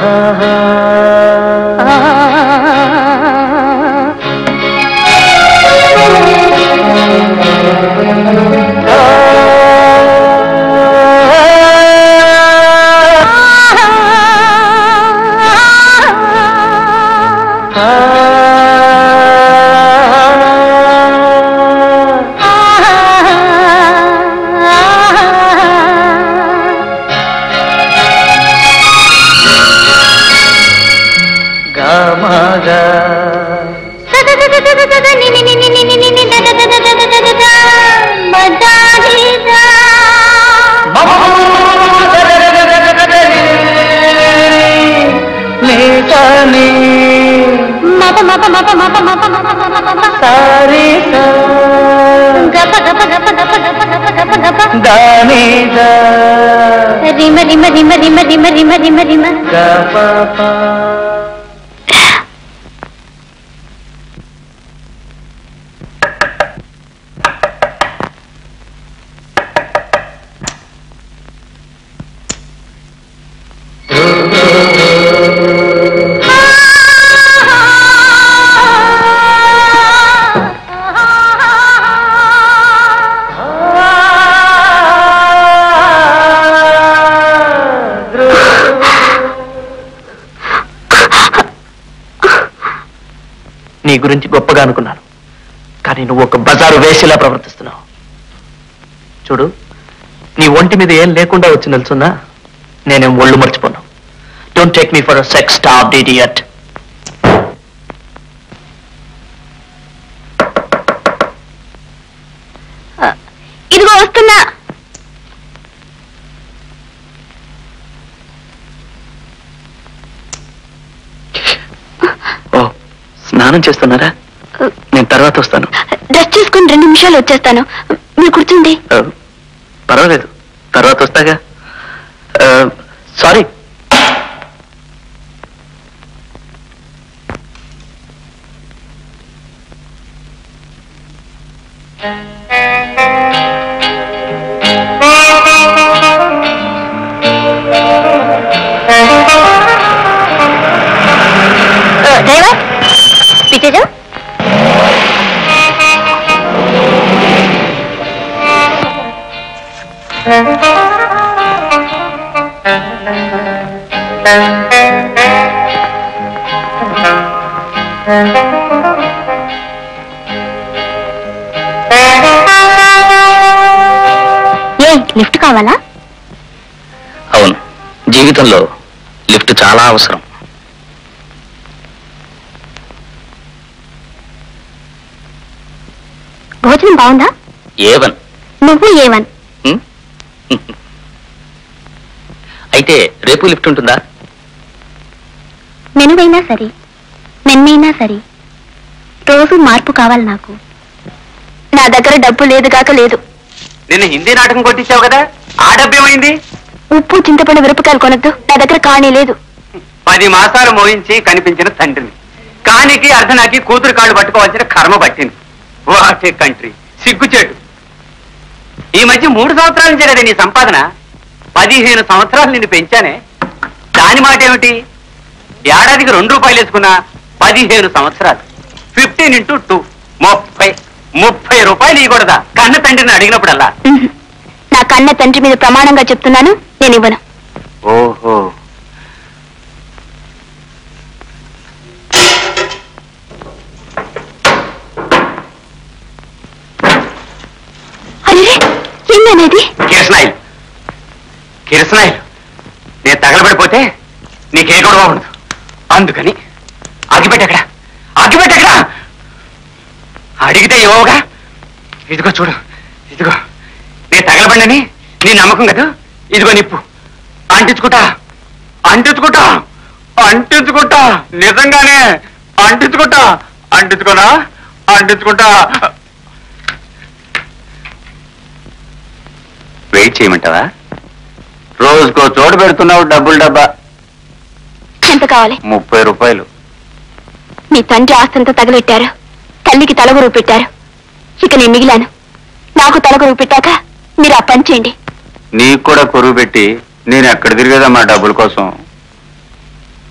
రిమ రిమ రిమ రిమ రిమ రిమ రిమ రిమ నీ గురించి గొప్పగా అనుకున్నాను కానీ నువ్వు ఒక బజారు వేసిలా ప్రవర్తిస్తున్నావు చూడు నీ ఒంటి మీద ఏం లేకుండా వచ్చి నిల్చున్నా నేనేం ఒళ్ళు మర్చిపోను don't take me for sex stop idiot ఇదిగో వస్తున్నా ఓ స్నానం చేస్తున్నారా నేను తర్వాత వస్తాను డ్రెస్ చేసుకుని రెండు నిమిషాలు వచ్చేస్తాను మీరు కూర్చుండి ఆ, పర్వాలేదు తర్వాత వస్తాగా సారీ డ్రైవర్ పిచ్చేజా ఏ లిఫ్ట్ కావాలా అవును జీవితంలో లిఫ్ట్ చాలా అవసరం భోజనం బాగుందా ఏవన్ నువ్వు ఏవన్ హ్మ్? అయితే రేపు లిఫ్ట్ ఉంటుందా మెనువైనా సరే మెన్నైనా సరే రోజు మార్పు కావాలి నాకు నా దగ్గర డబ్బు లేదు కాక లేదు నిన్న హిందీ నాటకం కొట్టించావు కదా ఆ డబ్బేమైంది ఉప్పు చింతపండు మిరపకాయలు కొనద్దు నా దగ్గర కానీ లేదు పది మాసాలు మోయించి కనిపించిన తండ్రిని కానికి అర్ధనాకి కూతురు కాళ్ళు పట్టుకోవాల్సిన కర్మ పట్టింది వాటే కంట్రీ సిగ్గుచేటు ఈ మధ్య మూడు సంవత్సరాల నుంచే కదా నీ సంపాదన పదిహేను సంవత్సరాలు నిన్ను పెంచానే దాని మాట ఏమిటి ఏడాదికి రెండు రూపాయలు వేసుకున్నా పదిహేను సంవత్సరాలు ఫిఫ్టీన్ ఇంటూ టూ ముప్పై ముప్పై రూపాయలు ఇవ్వకూడదా కన్న తండ్రిని అడిగినప్పుడల్లా ఉహు. నా కన్న తండ్రి మీద ప్రమాణంగా చెప్తున్నాను నేను ఇవ్వను ఓహో అరే ఏందనేది కిరసనాయిల్ కిరసనాయిల్ నేను తగలబడిపోతే నీకే గొడవ ఉండదు అందుకని అగిపెట్టెక్కడ అగిపెట్టెక్కడ అడిగితే ఇవ్వవుగా ఇదిగో చూడు ఇదిగో నేను తగలబడినని నీ నమ్మకం కదా ఇదిగో నిప్పు అంటించుకుంటా అంటించుకుంటా అంటించుకుంటా నిజంగానే అంటించుకుంటా అంటించుకోనా అంటించుకుంటా వెయిట్ చేయమంటావా రోజుకో చోటు పెడుతున్నావు డబ్బులు డబ్బా ఎంత కావాలి ముప్పై రూపాయలు మీ తండ్రి ఆస్తంతా తగలెట్టారు తల్లికి తలగురు పెట్టారు ఇక నేను మిగిలాను నాకు తలగురు పెట్టాక మీరు ఆ పని చేయండి నీకు కూడా కొరువు పెట్టి నేను ఎక్కడ తిరిగేదమ్మా డబ్బుల కోసం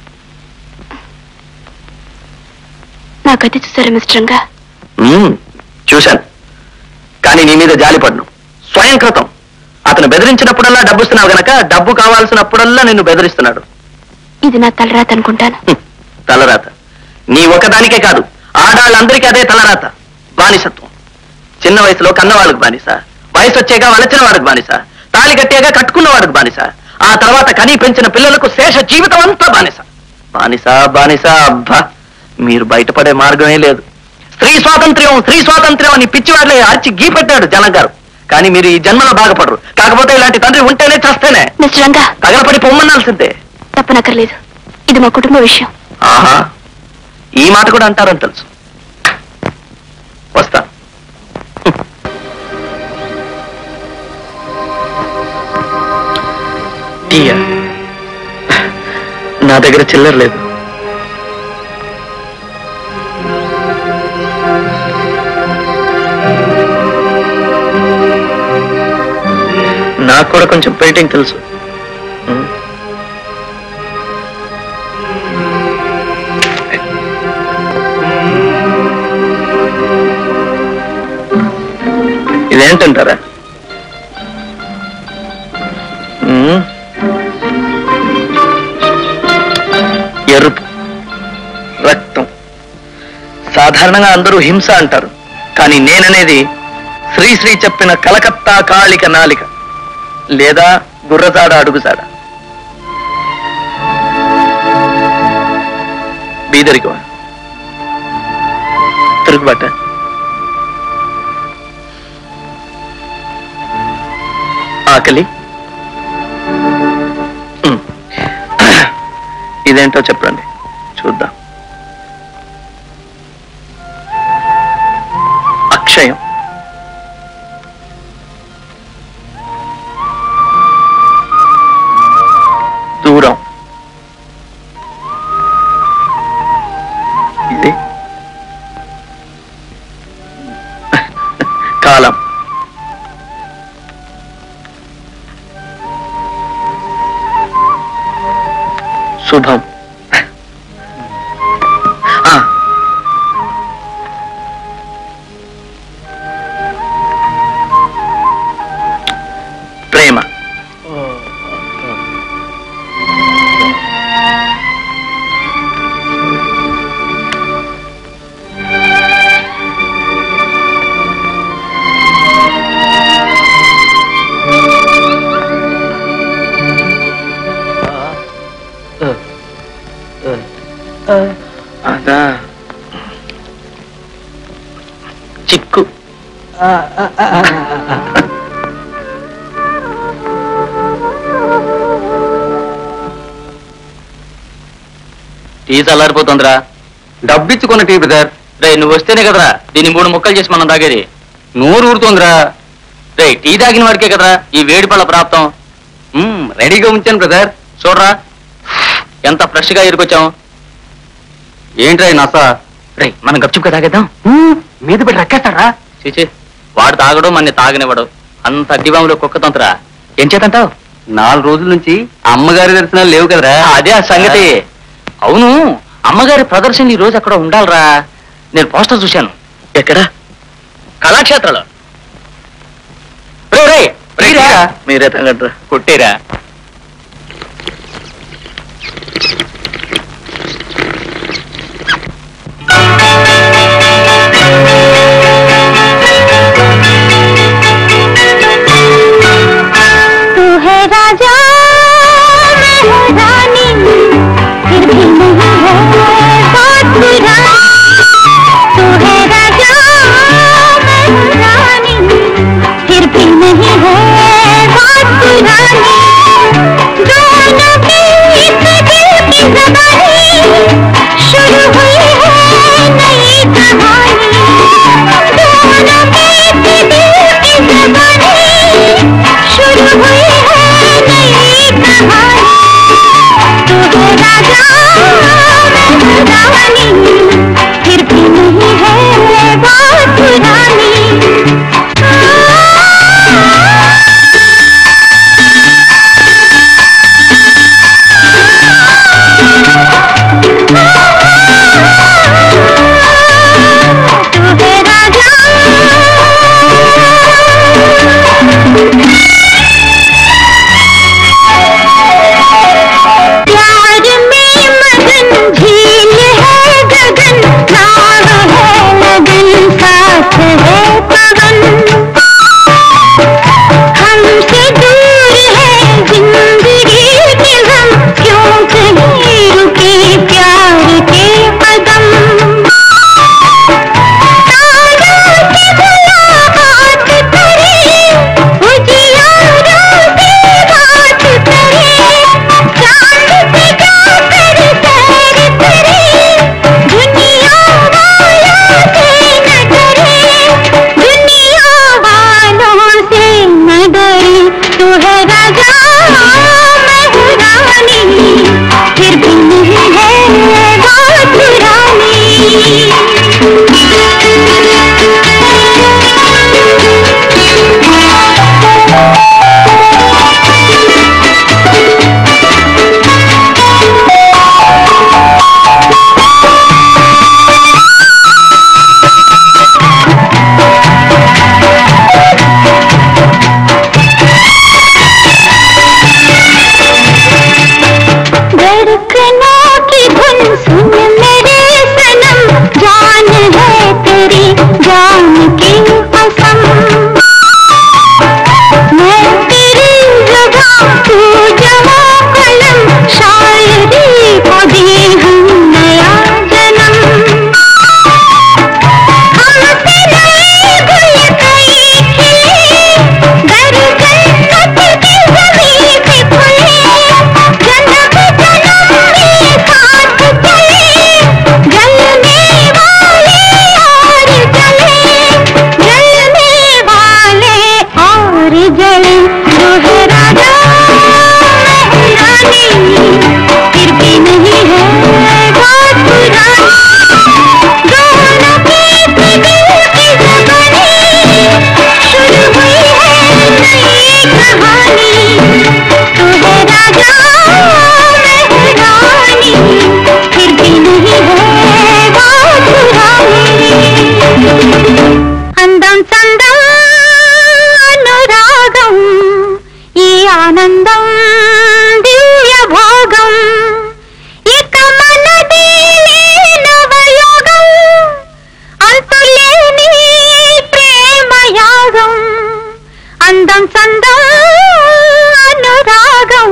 నా గతి చూసారా మిస్టర్ రంగా మ్మ్, చూశాను కానీ నీ మీద జాలిపడ్ను స్వయం కృతం అతను బెదిరించినప్పుడల్లా డబ్బు ఇస్తున్నావు గనక డబ్బు కావాల్సినప్పుడల్లా నిన్ను బెదిరిస్తున్నాడు ఇది నా తలరాత అనుకుంటాను హ్మ్, తలరాత నీ ఒకదానికే కాదు ఆడాళ్ళందరికీ అదే తలరాత బానిసత్వం చిన్న వయసులో కన్నవాళ్ళకు బానిస వయసు వచ్చాక వలచిన వాడికి బానిస తాళి కట్టాక కట్టుకున్న వాడికి బానిస ఆ తర్వాత కనీ పెంచిన పిల్లలకు శేష జీవితం అంతా బానిస బానిస బానిస అబ్బా మీరు బయటపడే మార్గమే లేదు స్త్రీ స్వాతంత్ర్యం స్త్రీ స్వాతంత్ర్యం అని పిచ్చివాడ్లే అరిచి గీ పెట్టాడు జనం గారు కానీ మీరు ఈ జన్మలో బాగుపడరు కాకపోతే ఇలాంటి తండ్రి ఉంటేనే చస్తేనే మిస్టర్ రంగా తగలపడి పొమ్మనాల్సిందే తప్పనక్కర్లేదు ఇది మా కుటుంబ విషయం ఆహా ఈ మాట కూడా అంటారని తెలుసు వస్తా టీయా నా దగ్గర చిల్లర లేదు నాకు కూడా కొంచెం పెయింటింగ్ తెలుసు ఉమ్. ఇదేంటంటారా మ్మ్. ఎరుపు రక్తం సాధారణంగా అందరూ హింస అంటారు కానీ నేననేది శ్రీశ్రీ చెప్పిన కలకత్తా కాళిక నాలిక లేదా గుర్రజాడ అడుగుజాడ బీదరికమా తిరుగుబాట ఆకలి ఉమ్. ఇదేంటో చెప్పండి చూద్దాం అక్షయం దూరం ఇది కాలం శుభం ఆ. ప్రేమ అదా చిక్కు టీ చల్లారిపోతుందిరా డబ్బిచ్చుకున్న టీ బ్రదర్ రే నువ్వు వస్తేనే కదరా దీన్ని మూడు ముక్కలు చేసి మనం తాగేది నోరు ఊరుతోందిరా రే టీ తాగిన వాడికే కదరా ఈ వేడి పళ్ళ ప్రాప్తం మ్మ్, రెడీగా ఉంచాను బ్రదర్ చూడరా ఎంత ఫ్రెష్ గా ఇరుకొచ్చాం ఏంట్రా ఈ నస రే మనం గప్చుప్గా తాగేద్దాం మీద పెట్టి రక్కేస్తారా చీచి వాడు తాగడు మన తాగనివ్వడు అంత అడ్డిబాములో కుక్క తంత్ర ఏం చేతంటావు నాలుగు రోజుల నుంచి అమ్మగారి దర్శనాలు లేవు కదరా అదే ఆ సంగతి అవును అమ్మగారి ప్రదర్శన ఈ రోజు అక్కడ ఉండాలిరా నేను పోస్టర్ చూశాను ఎక్కడ కళాక్షేత్రంలో రే, రే, రేరా. మీరే తగ్గట్రా కొట్టేరా तू है राजा मैं हूँ रानी फिर भी नहीं है बात पुरानी तू है राजा मैं हूँ रानी फिर भी नहीं है बात पुरानी दोनों की इस दिल की जबानी शुरू हुई है नई कहानी दोनों की इस दिल की जबानी शुरू हुई है नई कहानी तू है राजा मैं हूँ रानी फिर भी नहीं है बात पुरानी धड़कनों की धुन सुन मेरे सनम जान है तेरी जान की कसम मैं तेरी जुबां तू जवा कलम शायरी को दी हम नया जन्म हमसे नए गुल कई खिले दर जन्नत की ज़मीं पे फूले जन्नत जन्म में साथ चले जलने वाले और जले जलने वाले और जले दोहरा दो मेहरानी फिर भी नहीं है बात पुरानी दोनों की दिल की जुबानी शुरू हुई है नई कहानी तू है राजा मैं रानी फिर भी नहीं है बात पुरानी అందం చందం అనురాగం ఈ ఆనందం దివ్య భోగం ఇక మనది నవయోగం అంతులేని ప్రేమయాగం అందం చందం అనురాగం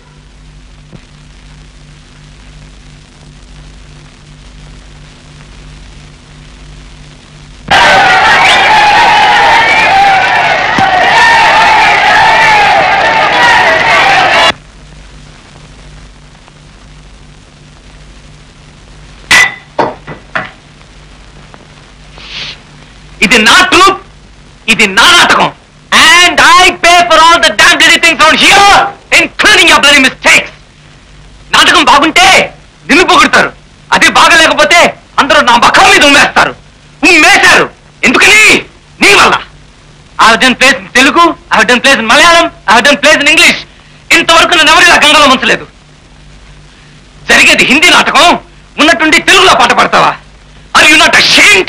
ఇది నా ట్రూప్ ఇది నా నాటకం and I pay for all the damn dairy things on here including your bloody mistakes నాటకం బాగుంటే నిన్ను పొగుడతారు అది బాగలేకపోతే అందరూ నా ముఖం మీద ఉమ్మేస్తారు ఉమ్మేశారు ఎందుకని నీ వల్ల I done place in Telugu I done place in Malayalam I done place in English ఇంతవరకు నన్ను ఎవరు ఇలా గంగలో ముంచలేదు జరిగేది హిందీ నాటకం ఉన్నట్టుండి తెలుగులో పాట పడతావా ఆర్ యు నాట్ అషేంట్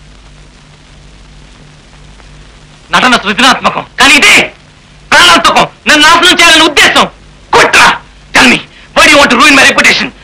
నటన సృజనాత్మకం కానీ ఇదే ప్రాణాంతకం నన్ను నాశనం చేయాలని ఉద్దేశం కుట్ర tell me why you want ruin my reputation